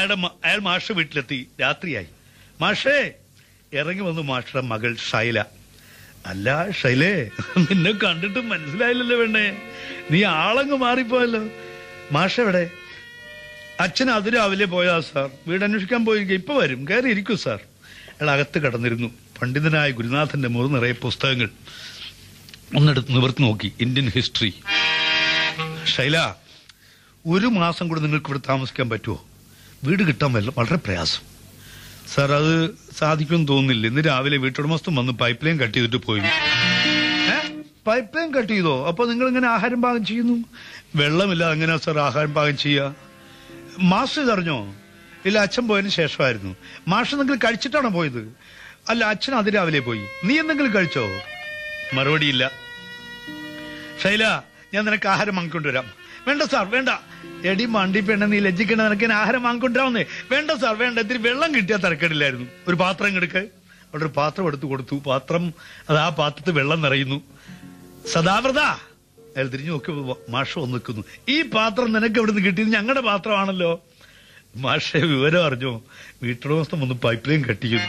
അയാളുടെ മ- അയാൾ മാഷ വീട്ടിലെത്തി രാത്രിയായി മാഷേ ഇറങ്ങി വന്നു മാഷയുടെ മകൾ ഷൈല അല്ല ഷൈലേ നിന്നെ കണ്ടിട്ട് മനസ്സിലായില്ലല്ലോ വേണ്ടേ നീ ആളങ്ങ് മാറിപ്പോയല്ലോ മാഷ എവിടെ അച്ഛൻ അതിരാവിലെ പോയാ സാർ വീട് അന്വേഷിക്കാൻ പോയിരിക്കുക ഇപ്പൊ വരും കയറി ഇരിക്കൂ സാർ അയാൾ അകത്ത് കടന്നിരുന്നു പണ്ഡിതനായ ഗുരുനാഥന്റെ മുറി നിറയെ പുസ്തകങ്ങൾ ഒന്നെടുത്ത് നിവർത്തി നോക്കി ഇന്ത്യൻ ഹിസ്റ്ററി ശൈല ഒരു മാസം കൂടെ നിങ്ങൾക്ക് ഇവിടെ താമസിക്കാൻ പറ്റുമോ വീട് കിട്ടാൻ വല്ല വളരെ പ്രയാസം സാർ അത് സാധിക്കുമെന്ന് തോന്നുന്നില്ല ഇന്ന് രാവിലെ വീട്ടുടമസ്ഥൻ വന്ന് പൈപ്പ് ലൈൻ കട്ട് ചെയ്തിട്ട് പോയി ഏ? പൈപ്പ് ലൈൻ കട്ട് ചെയ്തോ അപ്പൊ നിങ്ങൾ ഇങ്ങനെ ആഹാരം പാകം ചെയ്യുന്നു വെള്ളമില്ല എങ്ങനെയാ സാർ ആഹാരം പാകം ചെയ്യുക മാസ്റ്റർ ഇതറിഞ്ഞോ ഇല്ല അച്ഛൻ പോയതിന് ശേഷമായിരുന്നു മാഷ് എന്തെങ്കിലും കഴിച്ചിട്ടാണോ പോയത് അല്ല അച്ഛൻ അതിരാവിലെ പോയി നീ എന്തെങ്കിലും കഴിച്ചോ മറുപടിയില്ല ശൈല ഞാൻ നിനക്ക് ആഹാരം വാങ്ങിക്കൊണ്ടുവരാം വേണ്ട സാർ വേണ്ട എടി മണ്ടി പെണ്ണ നീ ലജ്ജിക്കണ നിനക്ക് ഞാൻ ആഹാരം വാങ്ങിക്കൊണ്ടുവരാമെന്നേ വേണ്ട സാർ വേണ്ട ഇത്തിരി വെള്ളം കിട്ടിയാൽ തിരക്കേടില്ലായിരുന്നു ഒരു പാത്രം എടുക്ക് അവിടെ ഒരു പാത്രം എടുത്തു കൊടുത്തു പാത്രം അത് ആ പാത്രത്തിൽ വെള്ളം നിറയുന്നു സദാവ്രത അയാൾ തിരിഞ്ഞു നോക്കി മാഷ വന്ന് നിൽക്കുന്നു ഈ പാത്രം നിനക്ക് എവിടെ നിന്ന് കിട്ടിയത് ഞങ്ങളുടെ പാത്രമാണല്ലോ മാഷെ വിവരം അറിഞ്ഞോ വീട്ടുടമസ്ഥം വന്ന് പൈപ്പ് ലൈൻ കട്ട് ചെയ്തു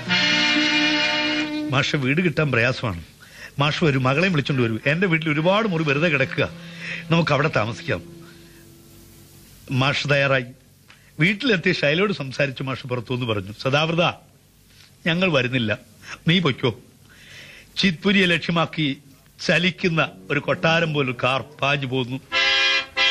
മാഷ വീട് കിട്ടാൻ പ്രയാസമാണ് മാഷ് വരും മകളെ വിളിച്ചോണ്ട് വരൂ എന്റെ വീട്ടിൽ ഒരുപാട് മുറി വെറുതെ കിടക്കുക നമുക്ക് അവിടെ താമസിക്കാം മാഷ് തയ്യാറായി വീട്ടിലെത്തിയ ശൈലോട് സംസാരിച്ച് മാഷ് പുറത്തുനിന്ന് പറഞ്ഞു സദാവൃത ഞങ്ങൾ വരുന്നില്ല നീ പൊയ്ക്കോ ചിത്പുരിയെ ലക്ഷ്യമാക്കി ചലിക്കുന്ന ഒരു കൊട്ടാരം പോലൊരു കാർ പാഞ്ഞു പോകുന്നു